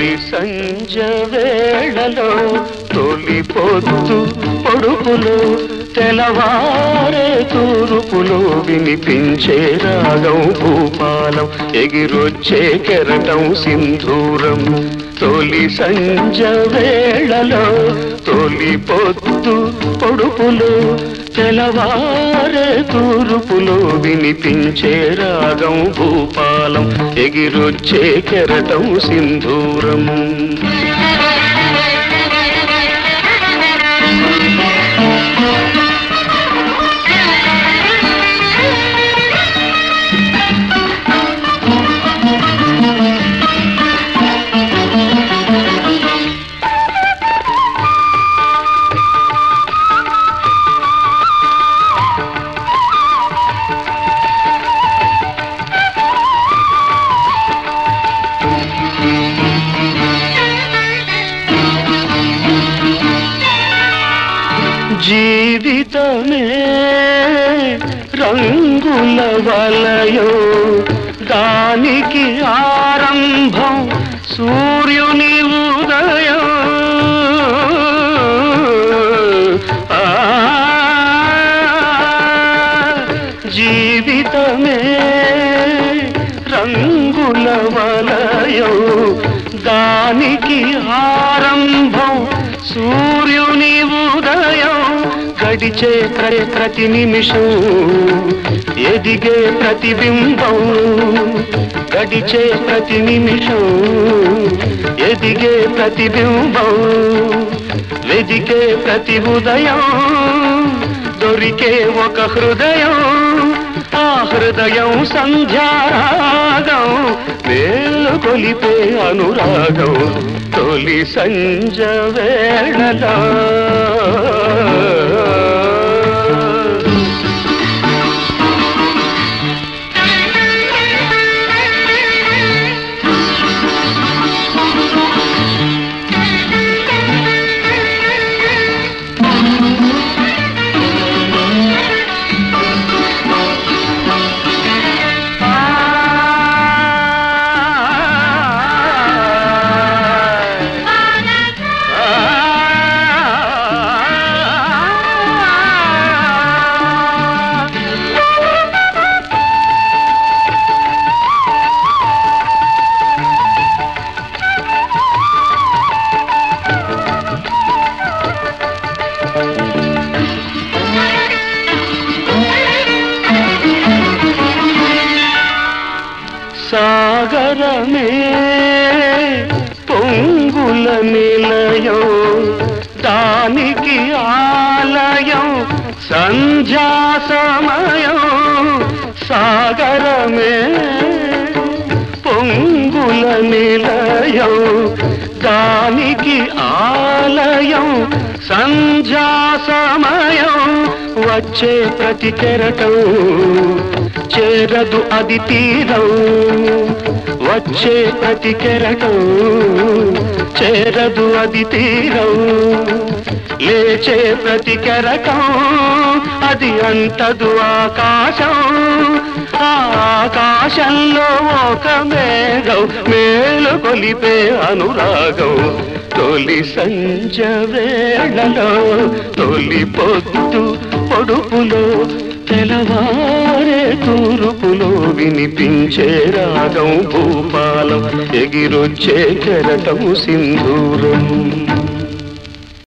తొలి సంజ వేళలో తొలి పొద్దు పొడుపులో తెలవారే తూరుపులో వినిపించే రాగం భూపాలం ఎగిరొచ్చే కెరటం సింధూరం తొలి సంజ వేళలో తొలి పొద్దు పొడుపులో తెలవారే తూరుపులో వినిపించే రాగం భూపాలం ఎగిరొచ్చే కెరటం సింధూరం జీవితమే రంగుల వలయో దానికి ఆరంభం సూర్యుని ఉదయం ఆ, జీవితమే రంగుల వలయో దానికి ఆరంభం సూర్యుని ఉదయం గడిచే ప్ర- ప్రతి నిమిషం ఎదిగే ప్రతిబింబం గడిచే ప్రతి నిమిషం ఎదిగే ప్రతిబింబం వెదికే ప్రతి ఉదయం దొరికే ఒక హృదయం ఆ హృదయం సంధ్యారాగం వేలు కొలిపే అనురాగం తొలి సంజ వేళలో సాగరమే పొంగుల నిలయం దానికి ఆలయం సంధ్యా సమయం సాగరమే పొంగుల నిలయం దానికి ఆలయం సంధ్యా సమయం వచ్చే ప్రతి కెరటం చేరదు అది తీరం వచ్చే ప్రతి కెరటం చేరదు అది తీరం లేచే ప్రతి కెరటం అది అంటదు ఆకాశం ఆ ఆకాశంలో ఒక మేఘం మేలు కొలిపే అనురాగం తొలి సంజ వేళలో తొలి పొద్దు పొడుపులో తెలవారే తూర్పులో వినిపించే రాగం భూపాలం ఎగిరొచ్చే కెరటం సింధూరం